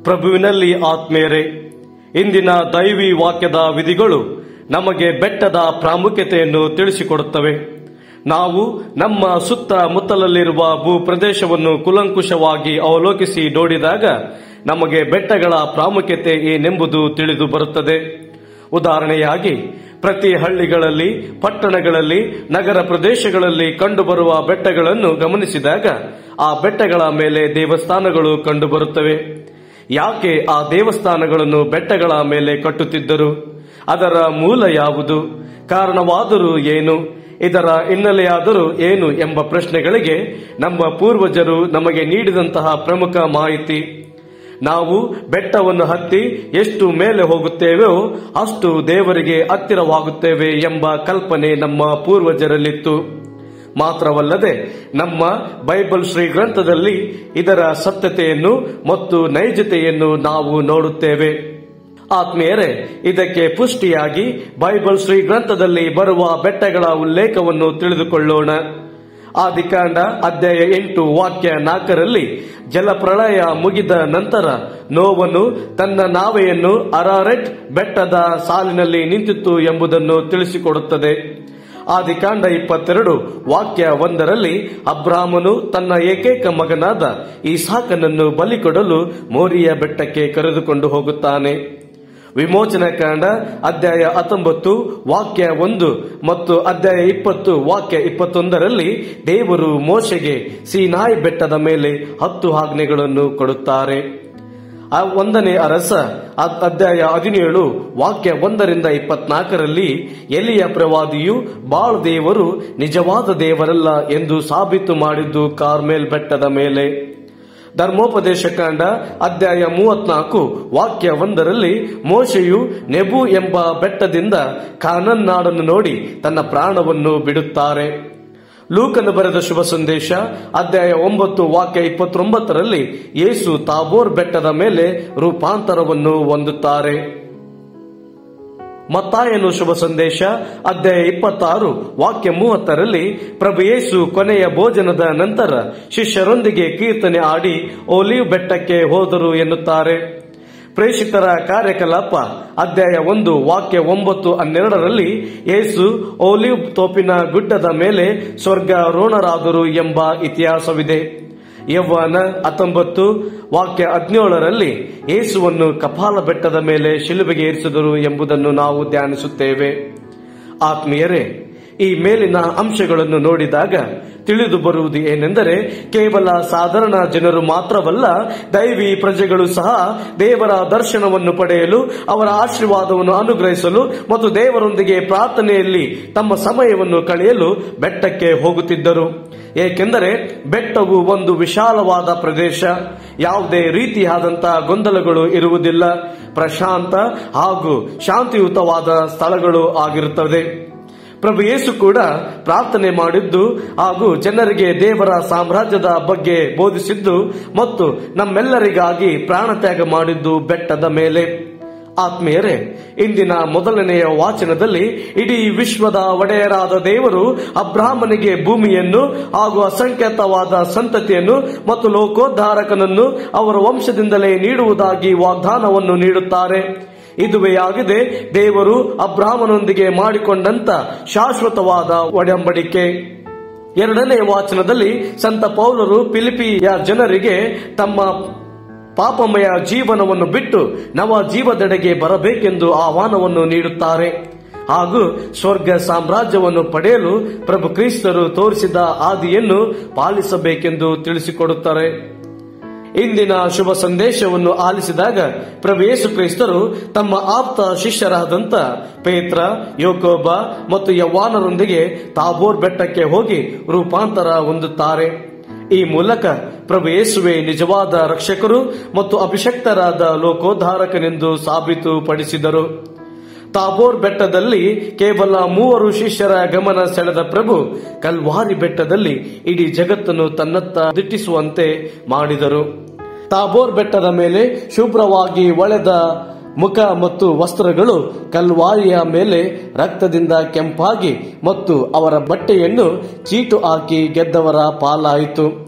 ಪ್ರಭುವಿನಲ್ಲಿ ಆತ್ಮೇರೆ ಇಂದಿನ ದೈವಿ ವಾಕ್ಯದ ವಿಧಿಗಳು ನಮಗೆ ಬೆಟ್ಟದ ಪ್ರಾಮುಖ್ಯತೆಯನ್ನು ತಿಳಿಸಿಕೊಡುತ್ತವೆ ನಾವು ನಮ್ಮ ಸುತ್ತಮುತ್ತಲಲ್ಲಿರುವ ಭೂ ಪ್ರದೇಶವನ್ನು ಕುಲಂಕುಷವಾಗಿ ಅವಲೋಕಿಸಿ ನೋಡಿದಾಗ ನಮಗೆ ಬೆಟ್ಟಗಳ ಪ್ರಾಮುಖ್ಯತೆ ಏನೆಂಬುದು ತಿಳಿದು ಬರುತ್ತದೆ ಉದಾಹರಣೆಯಾಗಿ ಪ್ರತಿ ಹಳ್ಳಿಗಳಲ್ಲಿ ಪಟ್ಟಣಗಳಲ್ಲಿ ನಗರ ಪ್ರದೇಶಗಳಲ್ಲಿ ಕಂಡುಬರುವ ಬೆಟ್ಟಗಳನ್ನು ಗಮನಿಸಿದಾಗ ಆ ಬೆಟ್ಟಗಳ ಮೇಲೆ ದೇವಸ್ಥಾನಗಳು ಕಂಡುಬರುತ್ತವೆ ಯಾಕೆ ಆ ದೇವಸ್ಥಾನಗಳನ್ನು ಬೆಟ್ಟಗಳ ಮೇಲೆ ಕಟ್ಟುತ್ತಿದ್ದರು ಅದರ ಮೂಲ ಯಾವುದು ಕಾರಣವಾದರೂ ಏನು ಇದರ ಹಿನ್ನೆಲೆಯಾದರೂ ಏನು ಎಂಬ ಪ್ರಶ್ನೆಗಳಿಗೆ ನಮ್ಮ ಪೂರ್ವಜರು ನಮಗೆ ನೀಡಿದಂತಹ ಪ್ರಮುಖ ಮಾಹಿತಿ ನಾವು ಬೆಟ್ಟವನ್ನು ಹತ್ತಿ ಎಷ್ಟು ಮೇಲೆ ಹೋಗುತ್ತೇವೋ ಅಷ್ಟು ದೇವರಿಗೆ ಹತ್ತಿರವಾಗುತ್ತೇವೆ ಎಂಬ ಕಲ್ಪನೆ ನಮ್ಮ ಪೂರ್ವಜರಲ್ಲಿತ್ತು ಮಾತ್ರವಲ್ಲದೆ ನಮ್ಮ ಬೈಬಲ್ ಶ್ರೀ ಗ್ರಂಥದಲ್ಲಿ ಇದರ ಸತ್ಯತೆಯನ್ನು ಮತ್ತು ನೈಜತೆಯನ್ನು ನಾವು ನೋಡುತ್ತೇವೆ ಆತ್ಮೀಯರೇ ಇದಕ್ಕೆ ಪುಷ್ಟಿಯಾಗಿ ಬೈಬಲ್ ಶ್ರೀ ಗ್ರಂಥದಲ್ಲಿ ಬರುವ ಬೆಟ್ಟಗಳ ಉಲ್ಲೇಖವನ್ನು ತಿಳಿದುಕೊಳ್ಳೋಣ ಆದಿಕಾಂಡ ಅಧ್ಯಾಯ ಎಂಟು ವಾಕ್ಯ ನಾಲ್ಕರಲ್ಲಿ ಜಲಪ್ರಳಯ ಮುಗಿದ ನಂತರ ನೋವನು ತನ್ನ ನಾವೆಯನ್ನು ಅರಾರೆಟ್ ಬೆಟ್ಟದ ಸಾಲಿನಲ್ಲಿ ನಿಂತಿತ್ತು ಎಂಬುದನ್ನು ತಿಳಿಸಿಕೊಡುತ್ತದೆ ಆದಿಕಾಂಡ ಇಪ್ಪತ್ತೆರಡು ವಾಕ್ಯ ಒಂದರಲ್ಲಿ ಅಬ್ರಾಹ್ಮನು ತನ್ನ ಏಕೈಕ ಮಗನಾದ ಈಸಾಕನನ್ನು ಬಲಿ ಕೊಡಲು ಮೋರಿಯ ಬೆಟ್ಟಕ್ಕೆ ಕರೆದುಕೊಂಡು ಹೋಗುತ್ತಾನೆ ವಿಮೋಚನಾ ಕಾಂಡ ಅಧ್ಯಾಯ ಹತ್ತೊಂಬತ್ತು ವಾಕ್ಯ ಒಂದು ಮತ್ತು ಅಧ್ಯಾಯ ಇಪ್ಪತ್ತು ವಾಕ್ಯ ಇಪ್ಪತ್ತೊಂದರಲ್ಲಿ ದೇವರು ಮೋಶೆಗೆ ಸೀನಾಯಿ ಬೆಟ್ಟದ ಮೇಲೆ ಹತ್ತು ಆಜ್ಞೆಗಳನ್ನು ಕೊಡುತ್ತಾರೆ ಆ ಒಂದನೇ ಅರಸ ಅದ್- ಅಧ್ಯಾಯ ಹದಿನೇಳು ವಾಕ್ಯ ಒಂದರಿಂದ ಇಪ್ಪತ್ನಾಲ್ಕರಲ್ಲಿ ಎಲಿಯ ಪ್ರವಾದಿಯು ಬಾಳ್ ದೇವರು ನಿಜವಾದ ದೇವರಲ್ಲ ಎಂದು ಸಾಬೀತು ಮಾಡಿದ್ದು ಕಾರ್ಮೆಲ್ ಬೆಟ್ಟದ ಮೇಲೆ ಧರ್ಮೋಪದೇಶ ಕಾಂಡ ಅಧ್ಯಾಯ ಮೂವತ್ನಾಲ್ಕು ವಾಕ್ಯ ಒಂದರಲ್ಲಿ ಮೋಶೆಯು ನೆಬು ಎಂಬ ಬೆಟ್ಟದಿಂದ ಕಾನನ್ ನಾಡನ್ನು ನೋಡಿ ತನ್ನ ಪ್ರಾಣವನ್ನು ಬಿಡುತ್ತಾರೆ ಲೂಕನು ಬರೆದ ಶುಭ ಸಂದೇಶ ಅಧ್ಯಾಯ ಒಂಬತ್ತು ವಾಕ್ಯ ಇಪ್ಪತ್ತೊಂಬತ್ತರಲ್ಲಿ ಯೇಸು ತಾಬೋರ್ ಬೆಟ್ಟದ ಮೇಲೆ ರೂಪಾಂತರವನ್ನು ಹೊಂದುತ್ತಾರೆ ಮತ್ತಾಯನು ಶುಭ ಸಂದೇಶ ಅಧ್ಯಾಯ ಇಪ್ಪತ್ತಾರು ವಾಕ್ಯ ಮೂವತ್ತರಲ್ಲಿ ಪ್ರಭು ಯೇಸು ಕೊನೆಯ ಭೋಜನದ ನಂತರ ಶಿಷ್ಯರೊಂದಿಗೆ ಕೀರ್ತನೆ ಆಡಿ ಓಲಿವ್ ಬೆಟ್ಟಕ್ಕೆ ಹೋದರು ಎನ್ನುತ್ತಾರೆ ಪ್ರೇಷಿತರ ಕಾರ್ಯಕಲಾಪ ಅಧ್ಯಾಯ ಒಂದು ವಾಕ್ಯ ಒಂಬತ್ತು ಹನ್ನೆರಡರಲ್ಲಿ ಯೇಸು ಓಲಿವ್ ತೋಪಿನ ಗುಡ್ಡದ ಮೇಲೆ ಸ್ವರ್ಗಾರೋಣರಾದರು ಎಂಬ ಇತಿಹಾಸವಿದೆ ಯವ್ವಾನ ಹತ್ತೊಂಬತ್ತು ವಾಕ್ಯ ಹದಿನೇಳರಲ್ಲಿ ಯೇಸುವನ್ನು ಕಪಾಲ ಬೆಟ್ಟದ ಮೇಲೆ ಶಿಲುಬೆಗೆ ಏರಿಸಿದರು ಎಂಬುದನ್ನು ನಾವು ಧ್ಯಾನಿಸುತ್ತೇವೆ ಆತ್ಮೀಯರೇ ಈ ಮೇಲಿನ ಅಂಶಗಳನ್ನು ನೋಡಿದಾಗ ತಿಳಿದು ಬರುವುದು ಏನೆಂದರೆ ಕೇವಲ ಸಾಧಾರಣ ಜನರು ಮಾತ್ರವಲ್ಲ ದೈವಿ ಪ್ರಜೆಗಳು ಸಹ ದೇವರ ದರ್ಶನವನ್ನು ಪಡೆಯಲು ಅವರ ಆಶೀರ್ವಾದವನ್ನು ಅನುಗ್ರಹಿಸಲು ಮತ್ತು ದೇವರೊಂದಿಗೆ ಪ್ರಾರ್ಥನೆಯಲ್ಲಿ ತಮ್ಮ ಸಮಯವನ್ನು ಕಳೆಯಲು ಬೆಟ್ಟಕ್ಕೆ ಹೋಗುತ್ತಿದ್ದರು ಏಕೆಂದರೆ ಬೆಟ್ಟವು ಒಂದು ವಿಶಾಲವಾದ ಪ್ರದೇಶ ಯಾವುದೇ ರೀತಿಯಾದಂತಹ ಗೊಂದಲಗಳು ಇರುವುದಿಲ್ಲ ಪ್ರಶಾಂತ ಹಾಗೂ ಶಾಂತಿಯುತವಾದ ಸ್ಥಳಗಳು ಆಗಿರುತ್ತದೆ ಪ್ರಭು ಯೇಸು ಕೂಡ ಪ್ರಾರ್ಥನೆ ಮಾಡಿದ್ದು ಹಾಗೂ ಜನರಿಗೆ ದೇವರ ಸಾಮ್ರಾಜ್ಯದ ಬಗ್ಗೆ ಬೋಧಿಸಿದ್ದು ಮತ್ತು ನಮ್ಮೆಲ್ಲರಿಗಾಗಿ ಪ್ರಾಣತ್ಯಾಗ ಮಾಡಿದ್ದು ಬೆಟ್ಟದ ಮೇಲೆ ಆತ್ಮೀಯರೇ ಇಂದಿನ ಮೊದಲನೆಯ ವಾಚನದಲ್ಲಿ ಇಡೀ ವಿಶ್ವದ ಒಡೆಯರಾದ ದೇವರು ಅಬ್ರಾಹ್ಮನಿಗೆ ಭೂಮಿಯನ್ನು ಹಾಗೂ ಅಸಂಖ್ಯಾತವಾದ ಸಂತತಿಯನ್ನು ಮತ್ತು ಲೋಕೋದ್ಧಾರಕನನ್ನು ಅವರ ವಂಶದಿಂದಲೇ ನೀಡುವುದಾಗಿ ವಾಗ್ದಾನವನ್ನು ನೀಡುತ್ತಾರೆ ಇದುವೇ ಆಗಿದೆ ದೇವರು ಅಬ್ರಾಹ್ಮನೊಂದಿಗೆ ಮಾಡಿಕೊಂಡಂತ ಶಾಶ್ವತವಾದ ಒಡಂಬಡಿಕೆ ಎರಡನೇ ವಾಚನದಲ್ಲಿ ಸಂತ ಪೌಲರು ಫಿಲಿಪಿಯ ಜನರಿಗೆ ತಮ್ಮ ಪಾಪಮಯ ಜೀವನವನ್ನು ಬಿಟ್ಟು ನವ ಜೀವದೆಡೆಗೆ ಬರಬೇಕೆಂದು ಆಹ್ವಾನವನ್ನು ನೀಡುತ್ತಾರೆ ಹಾಗೂ ಸ್ವರ್ಗ ಸಾಮ್ರಾಜ್ಯವನ್ನು ಪಡೆಯಲು ಪ್ರಭು ಕ್ರಿಸ್ತರು ತೋರಿಸಿದ ಆದಿಯನ್ನು ಪಾಲಿಸಬೇಕೆಂದು ತಿಳಿಸಿಕೊಡುತ್ತಾರೆ ಇಂದಿನ ಶುಭ ಸಂದೇಶವನ್ನು ಆಲಿಸಿದಾಗ ಪ್ರಭು ಯೇಸು ಕ್ರಿಸ್ತರು ತಮ್ಮ ಆಪ್ತ ಶಿಷ್ಯರಾದಂತ ಪೇತ್ರ ಯೋಕೋಬ ಮತ್ತು ಯವ್ವಾನರೊಂದಿಗೆ ತಾಬೋರ್ ಬೆಟ್ಟಕ್ಕೆ ಹೋಗಿ ರೂಪಾಂತರ ಹೊಂದುತ್ತಾರೆ ಈ ಮೂಲಕ ಪ್ರಭು ಯೇಸುವೆ ನಿಜವಾದ ರಕ್ಷಕರು ಮತ್ತು ಅಭಿಷಕ್ತರಾದ ಲೋಕೋದ್ಧಾರಕನೆಂದು ಸಾಬೀತುಪಡಿಸಿದರು ತಾಬೋರ್ ಬೆಟ್ಟದಲ್ಲಿ ಕೇವಲ ಮೂವರು ಶಿಷ್ಯರ ಗಮನ ಸೆಳೆದ ಪ್ರಭು ಕಲ್ವಾರಿ ಬೆಟ್ಟದಲ್ಲಿ ಇಡೀ ಜಗತ್ತನ್ನು ತನ್ನತ್ತ ದಿಟ್ಟಿಸುವಂತೆ ಮಾಡಿದರು ತಾಬೋರ್ ಬೆಟ್ಟದ ಮೇಲೆ ಶುಭ್ರವಾಗಿ ಒಳೆದ ಮುಖ ಮತ್ತು ವಸ್ತ್ರಗಳು ಕಲ್ವಾರಿಯ ಮೇಲೆ ರಕ್ತದಿಂದ ಕೆಂಪಾಗಿ ಮತ್ತು ಅವರ ಬಟ್ಟೆಯನ್ನು ಚೀಟು ಹಾಕಿ ಗೆದ್ದವರ ಪಾಲಾಯಿತು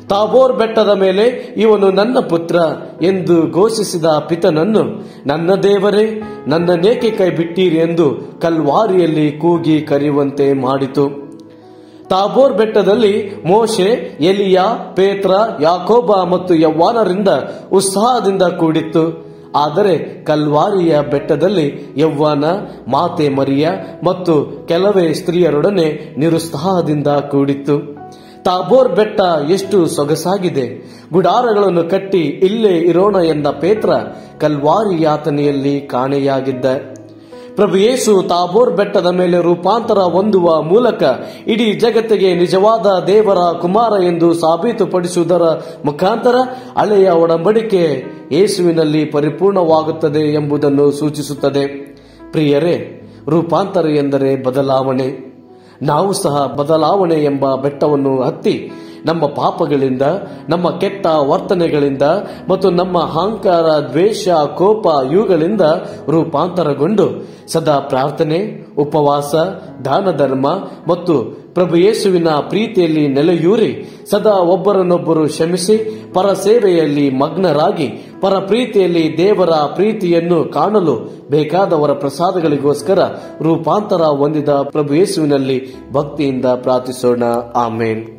ತಾಬೋರ್ ಬೆಟ್ಟದ ಮೇಲೆ ಇವನು ನನ್ನ ಪುತ್ರ ಎಂದು ಘೋಷಿಸಿದ ಪಿತನನ್ನು ನನ್ನ ದೇವರೇ ನನ್ನನೇಕೆ ಕೈ ಬಿಟ್ಟೀರಿ ಎಂದು ಕಲ್ವಾರಿಯಲ್ಲಿ ಕೂಗಿ ಕರೆಯುವಂತೆ ಮಾಡಿತು ತಾಬೋರ್ ಬೆಟ್ಟದಲ್ಲಿ ಮೋಶೆ ಎಲಿಯಾ ಪೇತ್ರ ಯಾಕೋಬ ಮತ್ತು ಯವ್ವಾನರಿಂದ ಉತ್ಸಾಹದಿಂದ ಕೂಡಿತ್ತು ಆದರೆ ಕಲ್ವಾರಿಯ ಬೆಟ್ಟದಲ್ಲಿ ಯವ್ವಾನ ಮಾತೆ ಮರಿಯ ಮತ್ತು ಕೆಲವೇ ಸ್ತ್ರೀಯರೊಡನೆ ನಿರುತ್ಸಾಹದಿಂದ ಕೂಡಿತ್ತು ತಾಬೋರ್ ಬೆಟ್ಟ ಎಷ್ಟು ಸೊಗಸಾಗಿದೆ ಗುಡಾರಗಳನ್ನು ಕಟ್ಟಿ ಇಲ್ಲೇ ಇರೋಣ ಎಂದ ಪೇತ್ರ ಕಲ್ವಾರಿ ಯಾತನೆಯಲ್ಲಿ ಕಾಣೆಯಾಗಿದ್ದ ಪ್ರಭು ಯೇಸು ತಾಬೋರ್ ಬೆಟ್ಟದ ಮೇಲೆ ರೂಪಾಂತರ ಹೊಂದುವ ಮೂಲಕ ಇಡೀ ಜಗತ್ತಿಗೆ ನಿಜವಾದ ದೇವರ ಕುಮಾರ ಎಂದು ಸಾಬೀತುಪಡಿಸುವುದರ ಮುಖಾಂತರ ಹಳೆಯ ಒಡಂಬಡಿಕೆ ಯೇಸುವಿನಲ್ಲಿ ಪರಿಪೂರ್ಣವಾಗುತ್ತದೆ ಎಂಬುದನ್ನು ಸೂಚಿಸುತ್ತದೆ ಪ್ರಿಯರೇ ರೂಪಾಂತರ ಎಂದರೆ ಬದಲಾವಣೆ ನಾವು ಸಹ ಬದಲಾವಣೆ ಎಂಬ ಬೆಟ್ಟವನ್ನು ಹತ್ತಿ ನಮ್ಮ ಪಾಪಗಳಿಂದ ನಮ್ಮ ಕೆಟ್ಟ ವರ್ತನೆಗಳಿಂದ ಮತ್ತು ನಮ್ಮ ಅಹಂಕಾರ ದ್ವೇಷ ಕೋಪ ಇವುಗಳಿಂದ ರೂಪಾಂತರಗೊಂಡು ಸದಾ ಪ್ರಾರ್ಥನೆ ಉಪವಾಸ ದಾನ ಧರ್ಮ ಮತ್ತು ಪ್ರಭು ಯೇಸುವಿನ ಪ್ರೀತಿಯಲ್ಲಿ ನೆಲೆಯೂರಿ ಸದಾ ಒಬ್ಬರನ್ನೊಬ್ಬರು ಕ್ಷಮಿಸಿ ಪರ ಸೇವೆಯಲ್ಲಿ ಮಗ್ನರಾಗಿ ಪರ ಪ್ರೀತಿಯಲ್ಲಿ ದೇವರ ಪ್ರೀತಿಯನ್ನು ಕಾಣಲು ಬೇಕಾದವರ ಪ್ರಸಾದಗಳಿಗೋಸ್ಕರ ರೂಪಾಂತರ ಹೊಂದಿದ ಪ್ರಭು ಯೇಸುವಿನಲ್ಲಿ ಭಕ್ತಿಯಿಂದ ಪ್ರಾರ್ಥಿಸೋಣ ಆಮೇನ್